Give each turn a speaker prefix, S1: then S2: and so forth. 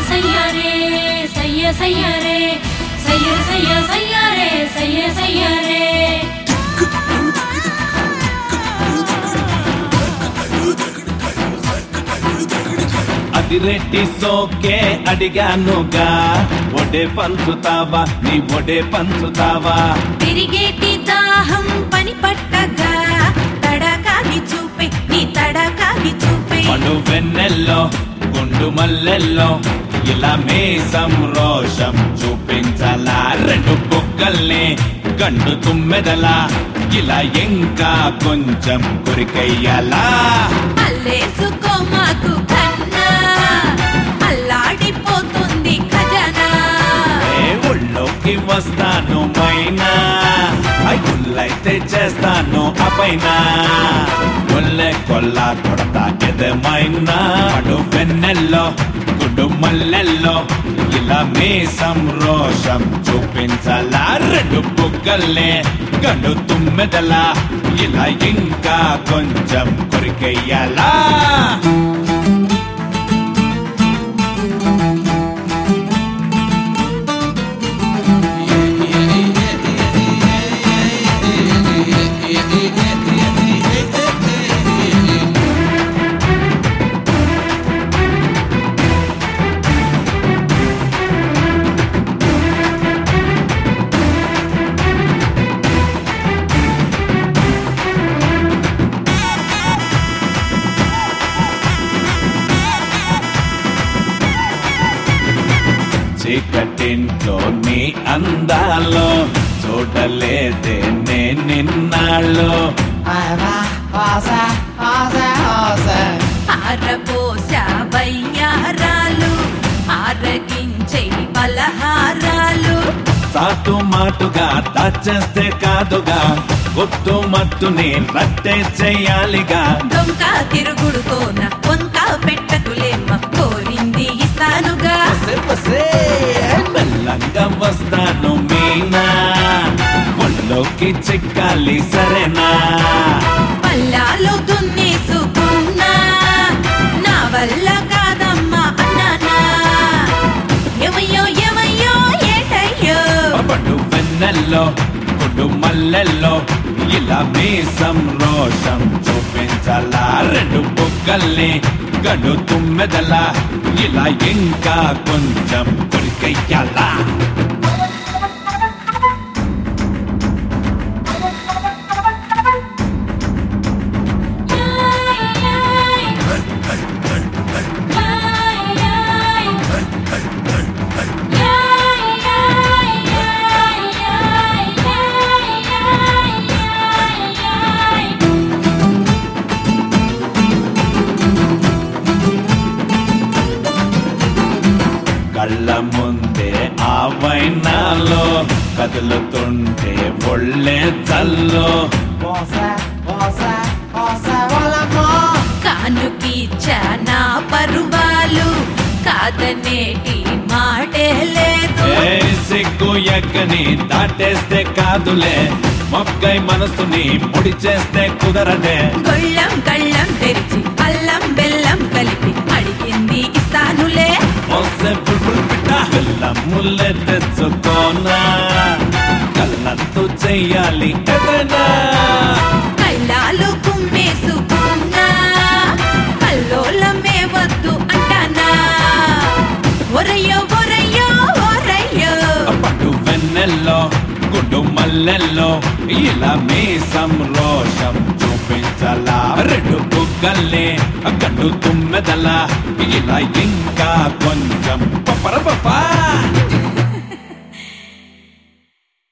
S1: సయ్యారే సయ్య సయ్యారే సయ్య సయ్య సయ్యారే సయ్య సయ్యారే
S2: అది రెట్టి సోకే అడిగానుగా ఒడే పంచుతావా నీ ఒడే పంచుతావా
S1: తిరిగేటి దాహం పని పట్టగా తడకాని చూపే నీ తడకాని చూపే
S2: మను వెన్నెల్లో గుండు మల్లెల్లో ఇలా మేసం రోషం చూపించాలా రెండు బుగ్గల్ని గండు తుమ్మెదలా ఇలా ఇంకా కొంచెం కొరికయ్యాలా
S1: అల్లేసుకో మాకు కన్నా అల్లాడిపోతుంది ఖజానా
S2: ఏ ఒళ్ళోకి వస్తాను మైనా అయితే చేస్తాను అపైనా ఒళ్ళే కొల్లా కొడతా ఎదమైనా అడు వెన్నెల్లో గుడ్డు మల్లెల్లో ఇలా మీసం రోషం చూపించాలా రెండు బుగ్గల్ని గండు తుమ్మెదలా ఇలా ఇంకా కొంచెం కొరికెయ్యాలా చీకటింట్లో నీ అందాలో చూడలేదే నే నిన్నాళ్ళు
S1: ఆరబోసా వయ్యారాలు ఆరగించే పలహారాలు
S2: సాటు మాటుగా దాచేస్తే కాదుగా గుట్టు మట్టుని రట్టే చెయ్యాలిగా
S1: దొంక తిరుగుడుకోన వంక పెట్టకులేమ్మ కోరింది ఇస్తానుగా
S2: పసే పసే మెల్లంగా వస్తాను మీనా ఒళ్ళోకి చిక్కాలి సరేనా
S1: పల్లాలో దున్నేసుకున్నా నా వల్ల కాదమ్మా అన్నానా ఏమయ్యో ఏమయ్యో ఏటయ్యో
S2: పడు వెన్నెల్లో గుడ్డు మల్లెల్లో ఇలా మీసం రోషం చూపించాలా రెండు బుగ్గల్ని గడు తుమ్మెదలా ఇలా ఇంకా కొంచెం కొరికెయ్యాలా కళ్ళ ముందే ఆ వైనాలో కదులుతుంటే ఒళ్ళే చల్లో
S1: కానుకిచ్చా నా పరువాలు కాదనేటి మాటే లేదు
S2: ఏ సిగ్గు ఎక్కని దాటేస్తే కాదులే మొక్కై మనసుని ముడి చేస్తే కుదరదే
S1: గొళ్ళం గళ్ళం తెరిచి అల్లం బెల్లం కలిపి అడిగింది ఇస్తానులే
S2: మోసే పుల్పుల్ పిట్ట బెల్లం ముల్లె తెచ్చుకోనా కళ్ళంతు చెయ్యాలి ఎదనా
S1: కళ్ళాలు కుమ్మేసుకున్నా కల్లోలమే వద్దు అంటానా ఒరయ్యో ఒరయ్యో ఒరయ్యో
S2: పట్టు వెన్నెల్లో గుడ్డు మల్లెల్లో ఇలా మీసం రోషం చూపించాలా రెండు బుగ్గల్ని గండు తుమ్మెదలా ఇలా ఇంకా కొంచెం పపర పపా